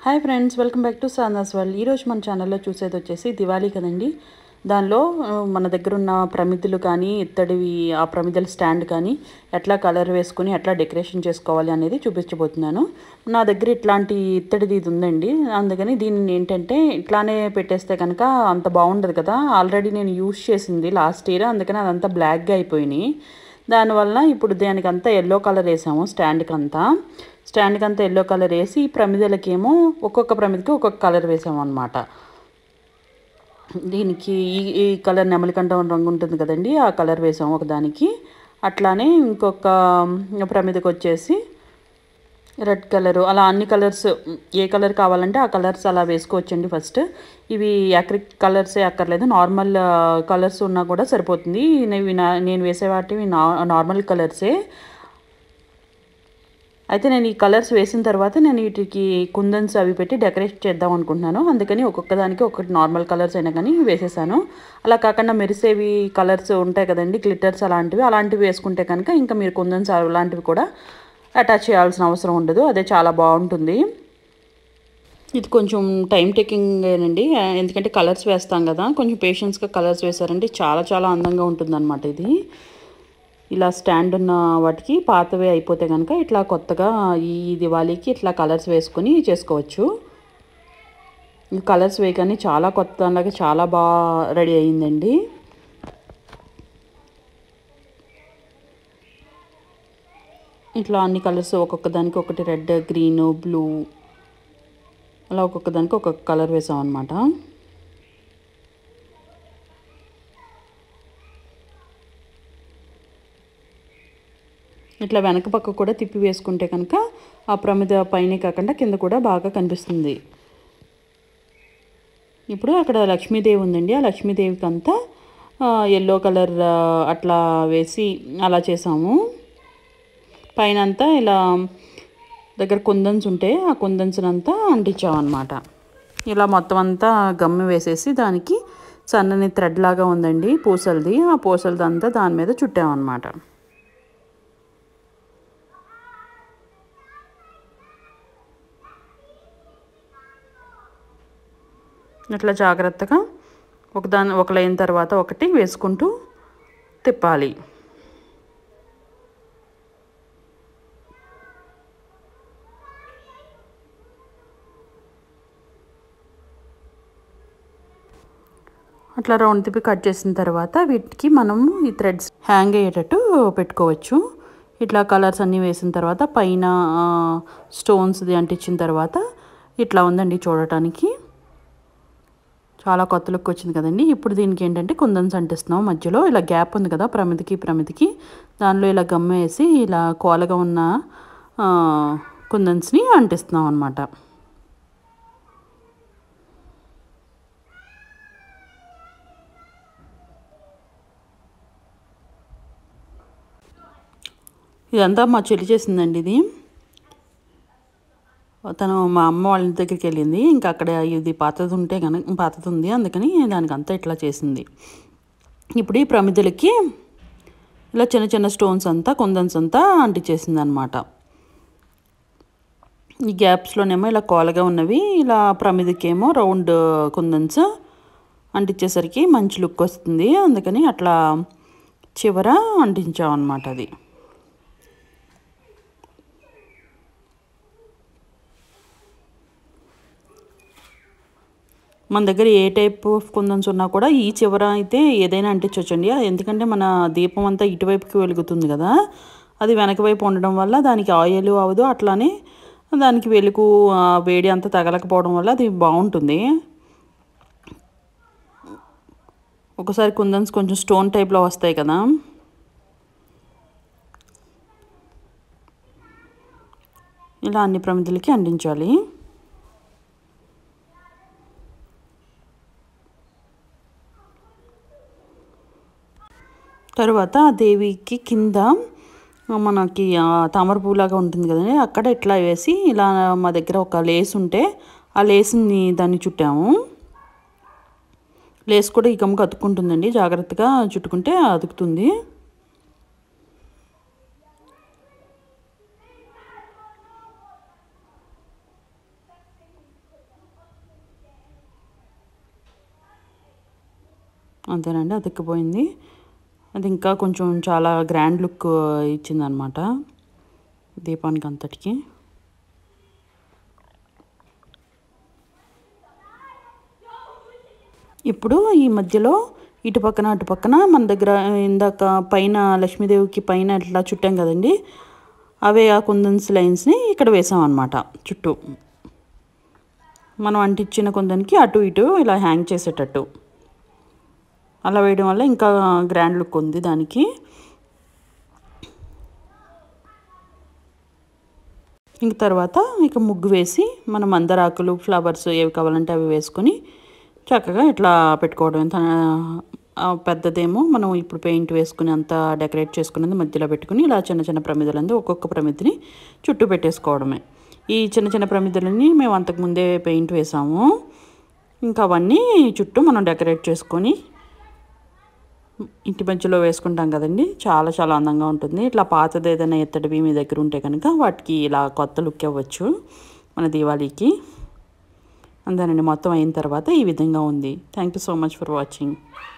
hi friends welcome back to సాందాస్ world ఈరోజు మన ఛానల్లో చూసేది వచ్చేసి దివాళీ కదండి దానిలో ఆ, మన దగ్గర ఉన్న ప్రమిదలు కానీ ఇత్తడివి ఆ ప్రమిదల స్టాండ్ కానీ ఎట్లా కలర్ వేసుకుని ఎట్లా డెకరేషన్ చేసుకోవాలి అనేది చూపించబోతున్నాను నా దగ్గర ఇట్లాంటి ఇత్తడిది ఇది ఉందండి అందుకని దీన్ని ఏంటంటే ఇట్లానే పెట్టేస్తే కనుక అంత బాగుండదు కదా ఆల్రెడీ నేను యూస్ చేసింది లాస్ట్ ఇయర్ అందుకని అదంతా బ్లాక్గా అయిపోయినాయి దానివల్ల ఇప్పుడు దానికి అంతా ఎల్లో కలర్ వేసాము స్టాండ్కి అంతా స్టాండ్కి అంతా ఎల్లో కలర్ వేసి ఈ ప్రమిదలకేమో ఒక్కొక్క ప్రమిదకి ఒక్కొక్క కలర్ వేసాము అనమాట దీనికి ఈ ఈ కలర్ నెమలికంఠం రంగు ఉంటుంది కదండి ఆ కలర్ వేసాము ఒకదానికి అట్లానే ఇంకొక ప్రమిదకి వచ్చేసి రెడ్ కలరు అలా అన్ని కలర్స్ ఏ కలర్ కావాలంటే ఆ కలర్స్ అలా వేసుకోవచ్చండి ఫస్ట్ ఇవి యాక్రిక్ కలర్సే అక్కర్లేదు నార్మల్ కలర్స్ ఉన్నా కూడా సరిపోతుంది ఇవి నా- నేను వేసే వాటివి నా నార్మల్ కలర్సే అయితే నేను ఈ కలర్స్ వేసిన తర్వాత నేను వీటికి కుందన్స్ అవి పెట్టి డెకరేట్ చేద్దాం అనుకుంటున్నాను అందుకని ఒక్కొక్క దానికి ఒక్కటి నార్మల్ కలర్స్ అయినా కానీ వేసేసాను అలా కాకుండా మెరిసేవి కలర్స్ ఉంటాయి కదండి గ్లిటర్స్ అలాంటివి అలాంటివి వేసుకుంటే కనుక ఇంకా మీరు కుందన్స్ అలాంటివి కూడా అటాచ్ చేయాల్సిన అవసరం ఉండదు అదే చాలా బాగుంటుంది ఇది కొంచెం టైం టేకింగ్ ఏనండి ఎందుకంటే కలర్స్ వేస్తాం కదా కొంచెం పేషెన్స్గా కలర్స్ వేసారంటే చాలా చాలా అందంగా ఉంటుందన్నమాట ఇది ఇలా స్టాండ్ ఉన్న వాటికి పాతవే అయిపోతే కనుక ఇట్లా కొత్తగా ఈ దివాళీకి ఇట్లా కలర్స్ వేసుకొని చేసుకోవచ్చు ఈ కలర్స్ వేయగానే చాలా కొత్త అలాగే చాలా బాగా రెడీ అయ్యిందండి ఇట్లా అన్ని కలర్స్ ఒక్కొక్క దానికి ఒకటి రెడ్ గ్రీన్ బ్లూ అలా ఒక్కొక్క దానికి ఒక్కొక్క కలర్ వేసాం అనమాట ఇట్లా వెనక పక్క కూడా తిప్పి వేసుకుంటే కనుక ఆ ప్రమిద పైన కాకుండా కింద కూడా బాగా కనిపిస్తుంది ఇప్పుడు అక్కడ లక్ష్మీదేవి ఉందండి ఆ లక్ష్మీదేవికి అంతా ఎల్లో కలర్ అట్లా వేసి అలా చేసాము పైన అంతా ఇలా దగ్గర కుందన్స్ ఉంటే ఆ కుందన్స్ అంతా అంటించామన్నమాట ఇలా మొత్తం అంతా గమ్మి వేసేసి దానికి సన్నని థ్రెడ్ లాగా ఉందండి పూసలది ఆ పూసలదంతా దాని మీద చుట్టామన్నమాట ఇట్లా జాగ్రత్తగా ఒకదాని ఒక లైన్ తర్వాత ఒకటి వేసుకుంటూ తిప్పాలి అట్లా రౌండ్ తిప్పి కట్ చేసిన తర్వాత వీటికి మనం ఈ థ్రెడ్స్ హ్యాంగ్ అయ్యేటట్టు పెట్టుకోవచ్చు ఇట్లా కలర్స్ అన్నీ వేసిన తర్వాత పైన స్టోన్స్ది అంటించిన తర్వాత ఇట్లా ఉందండి చూడటానికి చాలా కొత్త లుక్ వచ్చింది కదండి ఇప్పుడు దీనికి ఏంటంటే కుందన్స్ అంటిస్తున్నాం మధ్యలో ఇలా గ్యాప్ ఉంది కదా ప్రమిదికి ప్రమిదికి దానిలో ఇలా గమ్మ వేసి ఇలా కోలగా ఉన్న ఆ, కుందన్స్ని అంటిస్తున్నాం అనమాట ఇదంతా మా చెల్లి చేసిందండి ఇది తను మా అమ్మ వాళ్ళ ఇంటి దగ్గరికి వెళ్ళింది ఇంకా అక్కడ ఇది పాతది ఉంటే కనుక పాతది ఉంది అందుకని దానికి అంతా ఇట్లా చేసింది ఇప్పుడు ఈ ప్రమిదలకి ఇలా చిన్న చిన్న స్టోన్స్ అంతా కుందన్స్ అంతా అంటించేసింది అనమాట ఈ గ్యాప్స్లోనేమో ఇలా కోలగా ఉన్నవి ఇలా ప్రమిదకేమో రౌండ్ కుందన్స్ అంటించేసరికి మంచి లుక్ వస్తుంది అందుకని అట్లా చివర అంటించాం అనమాట అది మన దగ్గర ఏ టైప్ ఆఫ్ కుందన్స్ ఉన్నా కూడా ఈ చివర అయితే ఏదైనా అంటించవచ్చండి ఎందుకంటే మన దీపం అంతా ఇటువైపుకి వెలుగుతుంది కదా అది వెనక వైపు ఉండడం వల్ల దానికి ఆయిల్ అవ్వదు అట్లానే దానికి వెలుగు ఆ, వేడి అంతా తగలకపోవడం వల్ల అది బాగుంటుంది ఒకసారి కుందన్స్ కొంచెం స్టోన్ టైప్లో వస్తాయి కదా ఇలా అన్ని ప్రమిదలకి అంటించాలి తర్వాత ఆ దేవికి కింద మనకి ఆ తామర పువ్వులాగా ఉంటుంది కదండి అక్కడ ఇట్లా వేసి ఇలా మా దగ్గర ఒక లేస్ ఉంటే ఆ లేస్ని దాన్ని చుట్టాము లేస్ కూడా ఈ గమ్ముకు అతుక్కుంటుందండి జాగ్రత్తగా చుట్టుకుంటే అతుకుతుంది అంతేనండి అతికిపోయింది అది ఇంకా కొంచెం చాలా గ్రాండ్ లుక్ ఇచ్చిందనమాట దీపానికి అంతటికి ఇప్పుడు ఈ మధ్యలో ఇటు పక్కన అటు పక్కన మన దగ్గర ఇందాక పైన లక్ష్మీదేవికి పైన ఇట్లా చుట్టాం కదండి అవే ఆ కుందన్స్ లైన్స్ని ఇక్కడ వేసాం అనమాట చుట్టూ మనం అంటించిన కుందన్కి అటు ఇటు ఇలా హ్యాంగ్ చేసేటట్టు అలా వేయడం వల్ల ఇంకా గ్రాండ్ లుక్ ఉంది దానికి ఇంక తర్వాత ఇక ముగ్గు వేసి మనం మందరాకులు ఫ్లవర్స్ ఏవి కావాలంటే అవి వేసుకొని చక్కగా ఇట్లా పెట్టుకోవడం తన ఆ పెద్దదేమో మనం ఇప్పుడు పెయింట్ వేసుకుని అంతా డెకరేట్ చేసుకున్నది మధ్యలో పెట్టుకుని ఇలా చిన్న చిన్న ప్రమిదలంది ఒక్కొక్క ప్రమిదిని చుట్టూ పెట్టేసుకోవడమే ఈ చిన్న చిన్న ప్రమిదలని మేము అంతకుముందే పెయింట్ వేసాము ఇంకా అవన్నీ చుట్టూ మనం డెకరేట్ చేసుకొని ఇంటి మధ్యలో వేసుకుంటాం కదండి చాలా చాలా అందంగా ఉంటుంది ఇట్లా పాతది ఏదైనా ఎత్తడివి మీ దగ్గర ఉంటే కనుక వాటికి ఇలా కొత్త లుక్ ఇవ్వచ్చు మన దీవాళీకి అంతేనండి మొత్తం అయిన తర్వాత ఈ విధంగా ఉంది thank you so much for watching